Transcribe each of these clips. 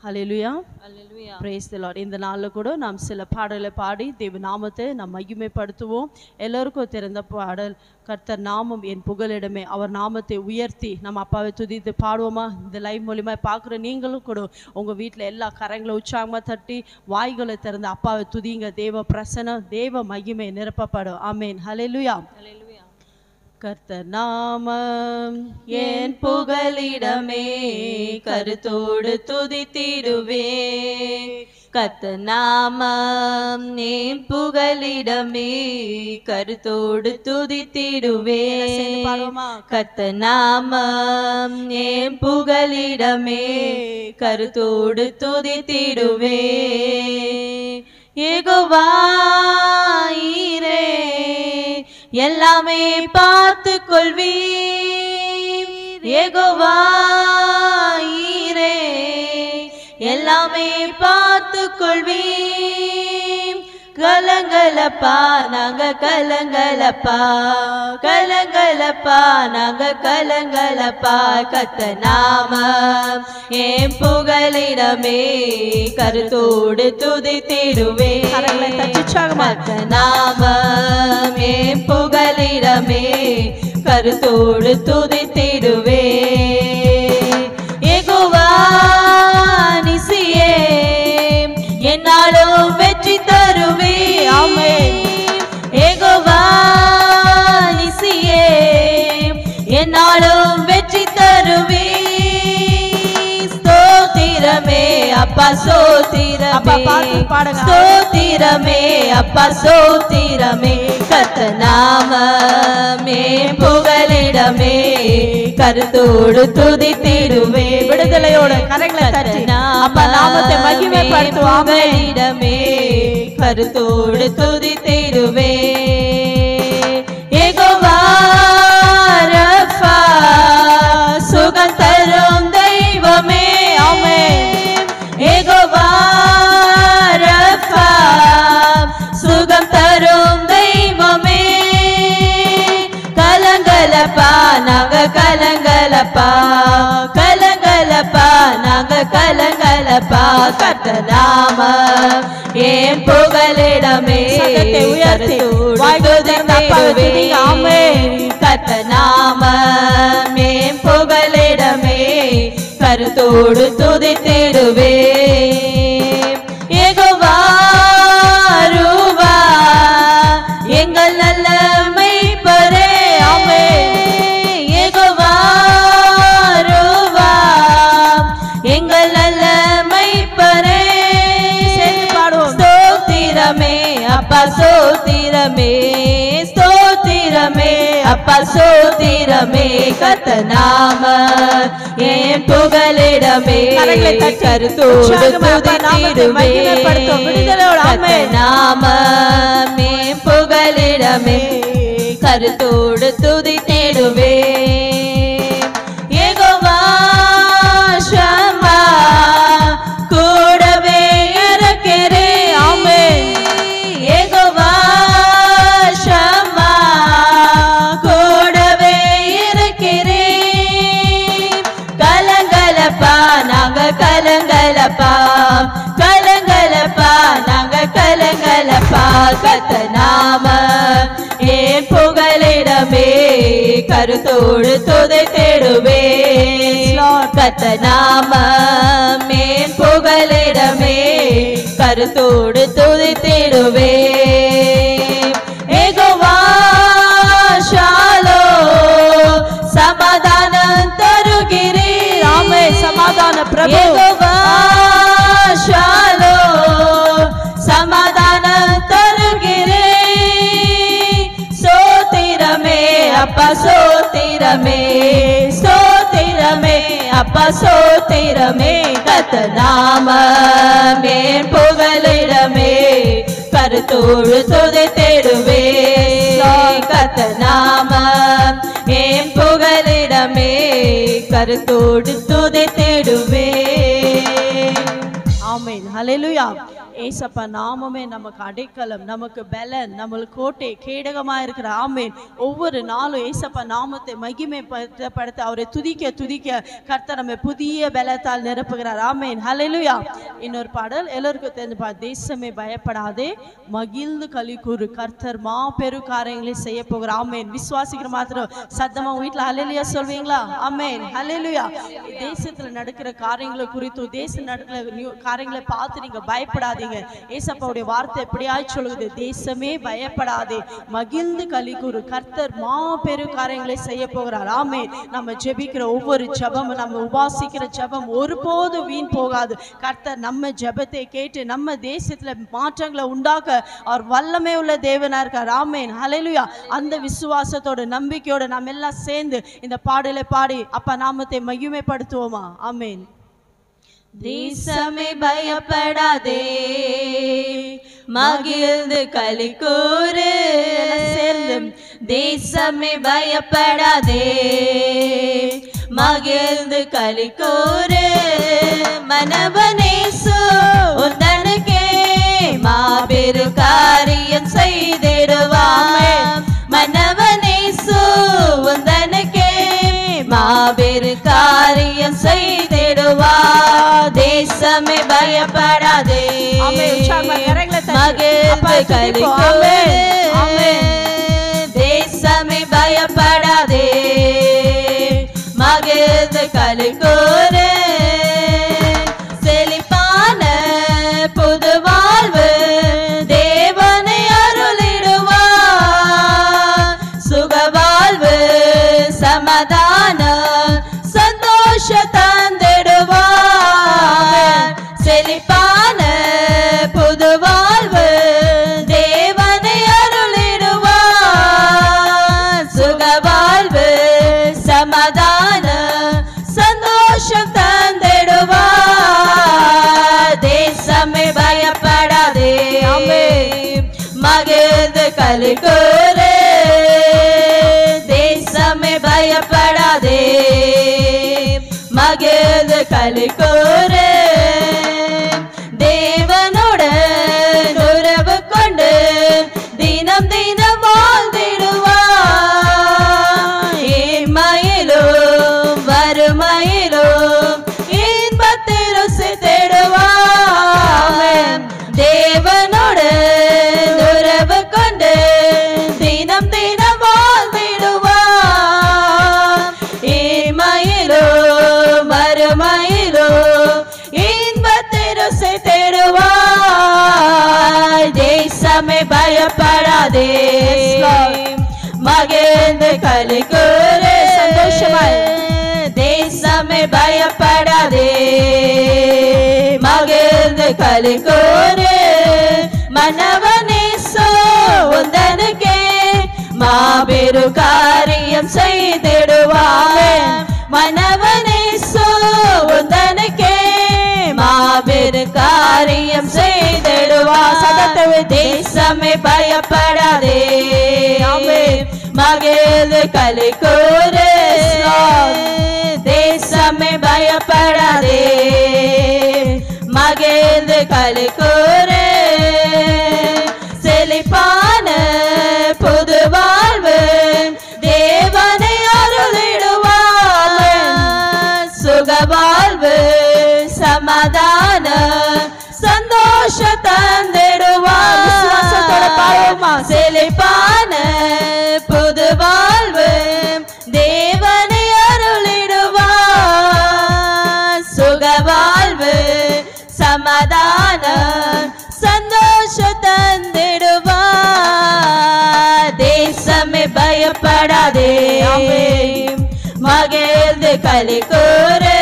Hallelujah Hallelujah. praise the lord இந்த நாளில் கூட நாம் சில பாடலை பாடி தேவ நாமத்தை நாம் மகிமைப்படுத்துவோம் எல்லோருக்கும் தெரிந்த பாடல் கர்த்தர் நாமம் என் புகலிடமே அவர் நாமத்தை உயர்த்தி நம்ம அப்பாவை துதித்து பாடுவோமா இந்த லைவ் மூலியமா பார்க்குற நீங்களும் கூட உங்க வீட்டில் எல்லா கரங்களை உற்சாகமாக தட்டி வாய்களை திறந்து அப்பாவை துதிங்க தேவ பிரசனம் தேவ மகிமை நிரப்பப்படும் ஆமேன் ஹalleluya Hallelujah. கர்த்தர் நாமம் என் புகலிடமே கருத்தோடு துதித்திடுவே கத்த நாமம் என் புகலிடமே கருத்தோடு துதித்திடுவே சேர்ந்து பாடுவோமா? கத்த நாமம் என் புகலிடமே கருத்தோடு துதித்திடுவே ஏகோவாயிரே எல்லாமே பார்த்து கொள்வீர் ஏகோவாயிரே எல்லாமே பார்த்து கொள்வீர் கலங்கலப்பா நாங்க கலங்கலப்பா கலங்கலப்பா நாங்க கலங்கலப்பா கத்த நாம என் புகலிடமே கருத்தோடு துதித்திடுவே கரங்களை தட்டி உற்சாகமா. கத்த நாம என் புகலிடமே கருத்தோடு துதித்திடுவே ஏகோவா நிசியே என்னாலும் வெற்றி தருவே ஆமென். ஏகோவா நிசியே என்னாலும் வெற்றி தருவே ஸ்தோத்திரமே அப்பா சோத்திரமே அப்பா பார்த்து பாடுங்க. ஸ்தோத்திரமே அப்பா சோத்திரமே கத்த நாமமே புகலிடமே கருத்தோடு துதித்திடுவே விடுதலையோட கரங்களை தட்டி அப்பா நாமத்தை மகிமைப்படுத்துவோம். ஆமென். புகலிடமே கருத்தோடு துதித்திடுவே ஏகோவா ரஃபா சுகம் தரும் தெய்வமே ஆமென் ஏகோவா ரஃபா சுகம் தரும் தெய்வமே கலங்கலப்பா நாங்க கலங்கலப்பா கலங்கலப்பா நாங்க கலங்கலப்பா கத்த நாம ஏன் புகலிடமே சத்தத்தை உயர்த்தி, கருத்தோடு வாய்கள் திறந்து அப்பாவை துதிங்க. ஆமென். கத்த நாம மேம் புகலிடமே கருத்தோடு துதித்திடுவே ஏகோவா ரூவா எங்கள் நல்ல மெய்ப்பரே ஆமென் ஏகோவா ரூவா எங்கள் நல்ல மெய்ப்பரே சேர்ந்து பாடுவோம். ஸ்தோத்திரமே அப்பா சோத்திரமே ஸ்தோத்திரமே அப்பா சோத்திரமே கத்த நாம என் புகலிடமே கரங்களை தட்டி கருத்தோடு உற்சாகமா அப்பா நாமத்தை துதித்திடுவே மகிமைப்படுத்தும். விடுதலையோடு கத்த ஆமென். நாம என் புகலிடமே கருத்தோடு துதித்திடுவே ஏகோவா ஷமா கூடவே இருக்கிறே ஆமென் ஏகோவா ஷமா கூடவே இருக்கிறே கலங்கலப்பா நாங்க கலங்கலப்பா கலங்கலப்பா நாங்க கலங்கலப்பா கத்த நாம ஏன் புகலிடமே கருத்தோடு துதை தேடுவே கத்த நாம மேன் புகலிடமே கருத்தோடு துதை தேடுவே ஏகோவா ஷாலோ சமாதானம் தருகிறீர் ஆமே சமாதான பிரபு ஏகோவா ஷாலோ சமாதானம் தருகிறேன் சோத்திரமே அப்பா சோத்திரமே சோத்திரமே அப்பா சோத்திரமே கத்த நாம மேன் புகலிடமே கருத்தோடு துதை தேடுவே கத்த நாம என் புகலிடமே கருத்தோடு துதை தேடுவே ஆமென் ஹalleluya ஏசப்பா நாமமே நமக்கு அடைக்கலம் நமக்கு பலன் நம்மளுக்கு கோட்டை கேடகமா இருக்கிற ஆமேன் ஒவ்வொரு நாளும் ஏசப்பா நாமத்தை மகிமைப்படுத்த அவரை துதிக்க துதிக்க கர்த்தர் நம்ம புதிய பலத்தால் நிரப்புகிறார் ஆமேன் ஹalleluya இன்னொரு பாடல் எல்லோருக்கும் தெரிஞ்ச பா தேசமே பயப்படாதே மகிழ்ந்து களி கூறு கர்த்தர் மாபெரும் காரியங்களை செய்ய போகிறார் ஆமேன் விசுவாசிக்கிற மாத்திரம் சத்தமா உங்க வீட்டுல ஹalleluya சொல்வீங்களா ஆமேன் ஹalleluya தேசத்துல நடக்கிற காரியங்களை குறித்து தேசம் நடக்கிற நியூ- காரியங்களை பார்த்து நீங்க பயப்படாதீங்க ஏசப்பாவுடைய வார்த்தை எப்படியாய் சொல்லுது தேசமே பயப்படாதே மகிழ்ந்து களி கூறு கர்த்தர் மாபெரும் காரியங்களை செய்ய போகிறார் ஆமேன் நம்ம ஜெபிக்கிற ஒவ்வொரு ஜெபமும் நம்ம உபாசிக்கிற ஜெபம் ஒருபோதும் வீண் போகாது கர்த்தர் நம்ம ஜெபத்தை கேட்டு நம்ம தேசத்துல மாற்றங்களை உண்டாக்க அவர் வல்லமை உள்ள தேவனா இருக்கார் ஆமேன் ஹalleluya அந்த விசுவாசத்தோட நம்பிக்கையோட நம்ம எல்லாம் சேர்ந்து இந்த பாடலை பாடி அப்பா நாமத்தை மகிமைப்படுத்துவோமா ஆமேன் தேசமே பயப்படாதே மகிழ்ந்து களி கூறு சேர்ந்து. தேசமே பயப்படாதே மகிழ்ந்து களி கூறு மனவனேசு உந்தனுக்கே மாபெரு காரியம் செய்திடுவான் மனவனேசு உந்தனுக்கே மாபெரு காரியம் செய்திடுவா தேசமே பயப்படாதே ஆமென். உற்சாகமா கரங்களை தட்டி. அப்பா, மகிழ்ந்து துதிப்போம். கலிக்கோடு ஆமென். ஆமென். தேசமே பயப்படாதே மகிழ்ந்து கலிக்கோடு செழிப்பான புது வாழ்வு தேவனை அருளிடுவார் சுக வாழ்வு சமாதான சந்தோஷ தந்திடுவார் செழிப்பான புது வாழ்வு தேவனை அருளிடுவார் சுக வாழ்வு சமாதான சந்தோஷம் தந்திடுவார் தேசமே பயப்படாதே மகிழ்ந்து கலிக்கூறு தேசமே பயப்படாதே மகிழ்ந்து கலிக்கூறு தேவனுடன் உறவு கொண்டு தினம் தினம் வாழ்ந்திடுவார் ஏழ்மையிலும் வறுமையிலும் இன்பத்தை ருசி தேடுவார் தேவனோடு உறவு கொண்டு தினம் தினம் வாழ்ந்திடுவார் ஏழ்மையிலும் வறுமையிலும் இன்பத்தை ருசி தேடுவார் தேசமே பயப்படாதே மகிழ்ந்து கலிக்கூறு சந்தோஷமாய். தேசமே பயப்படாதே மகிழ்ந்து கலிக்கூறு மனவனே உந்தனுக்கே மாபெரு காரியம் செய்திடுவார் மனவனே உந்தனுக்கே மாபெரு காரியம் செய்திடுவார் சதத்தவை தேசமே பயப்படாதே மகிழ்ந்து கலிக்கூறு தேசமே பயப்படாதே மகிழ்ந்து கலிக்கூறு செழிப்பான புது வாழ்வு தேவனை அருளிடுவார் சுக வாழ்வு சமாதான சந்தோஷ தந்திடுவார் விசுவாசத்தோட பாடுவோமா? செழிப்பான புது வாழ்வு தேவனை அருளிடுவார் சுக வாழ்வு சமாதான சந்தோஷ தந்திடுவார் தேசமே பயப்படாதே மகிழ்ந்து களி கூறு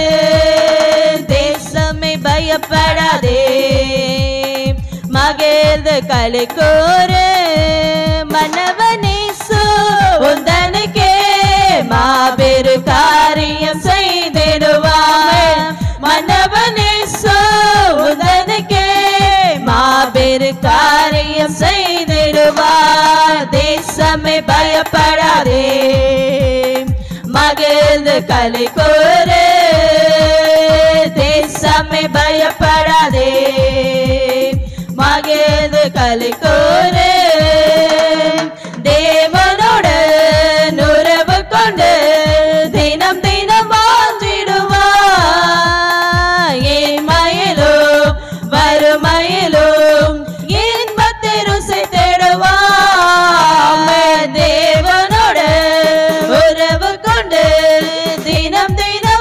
தேசமே பயப்படாதே மகிழ்ந்து களி கூறு மனவனேசு உந்தனுக்கே மாபெரு காரியம் செய்திடுவார் மனவனேசு உந்தனுக்கே மாபெரு காரியம் செய்திடுவார் தேசமே பயப்படாதே மகிழ்ந்து களி கூறு தேசமே பயப்படாதே களி கூறு தேவனோடு உறவு கொண்டு தினம் தினம் வாழ்ந்திடுவாய் ஏழ்மையிலும் வறுமையிலும் இன்பத்தை ருசி தேடுவாய் தேவனோடு உறவு கொண்டு தினம் தினம்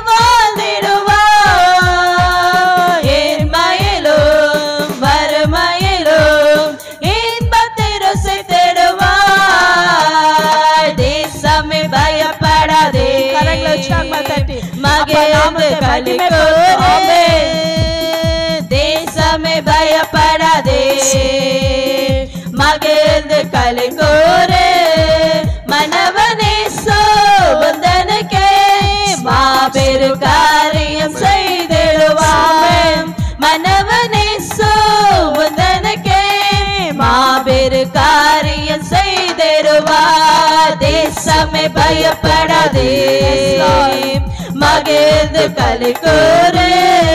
வாழ்ந்திடுவாய் ஏழ்மையிலும் வறுமையிலும் இன்பத்தை ருசி தேடுவாய் தேசமே பயப்படாதே கரங்களை உற்சாகமா தட்டி, அப்பா மகிழ்ந்து நாமத்தை களி மகிமைப்படுத்துவோமே. தேசமே பயப்படாதே மகிழ்ந்து களி கூறு மனவனே சோபந்தனுக்கே மாபெரு காரியம் செய்திடுவான் மனவனே சோபந்தனுக்கே மாபெரு காரியம் செய்திடுவார் தேசமே பயப்படாதே மகிழ்ந்து களி கூறு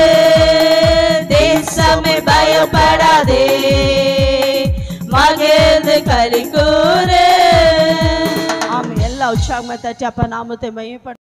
தேசமே பயப்படாதே மகிழ்ந்து களி கூறு ஆமா எல்லா உற்சாகமா தட்டி அப்பா நாமத்தை மையப்பட